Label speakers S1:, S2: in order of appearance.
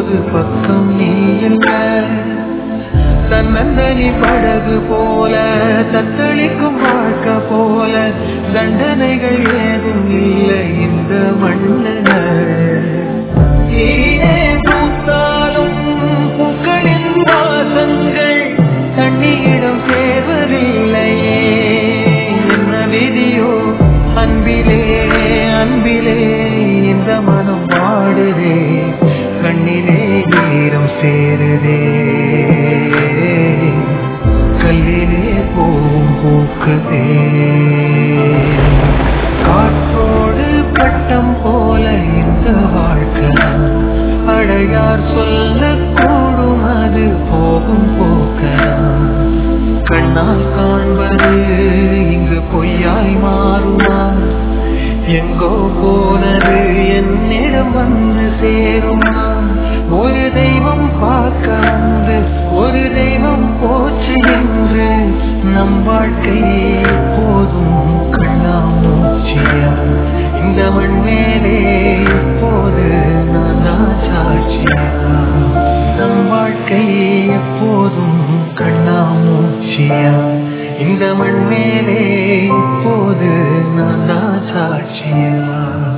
S1: போது பக்கம் நீ இல்ல தன்னந்தனி படகு போல தத்தளிக்கும் வாழ்க்கை போல தண்டனைகள் ஏதும் இல்லை இந்த மண்ணில் ஈரே பூத்தாலும் பூக்களின் வாசங்கள் தண்ணீரிடம் சேர்வதில்லையே என்ன விதியோ அன்பிலே அன்பிலே இந்த மனம் வாடுதே கண்ணிலே ஈரம் சேருதே கல்லிலே போகும் பூக்குதே காற்றோடு பட்டம் போல இந்த வாழ்க்கை அடையார் சொல்லக்கூடும் அது போகும் போக்கலாம் கண்ணால் காண்பது இங்கு பொய்யாய் மாறுமா எங்கோ போனது என்னிடம் வந்து சேருமா ஒரு தெய்வம் பார்க்க வந்து ஒரு தெய்வம் போச்சு என்று நம் வாழ்க்கையே போதும் கண்ணாமூச்சியா இந்த மண் மேலே போது நான் தான் சாட்சியா நம் வாழ்க்கையே எப்போதும் கண்ணாமூச்சியா இந்த மண் மேலே போது நான் தான் சாட்சியா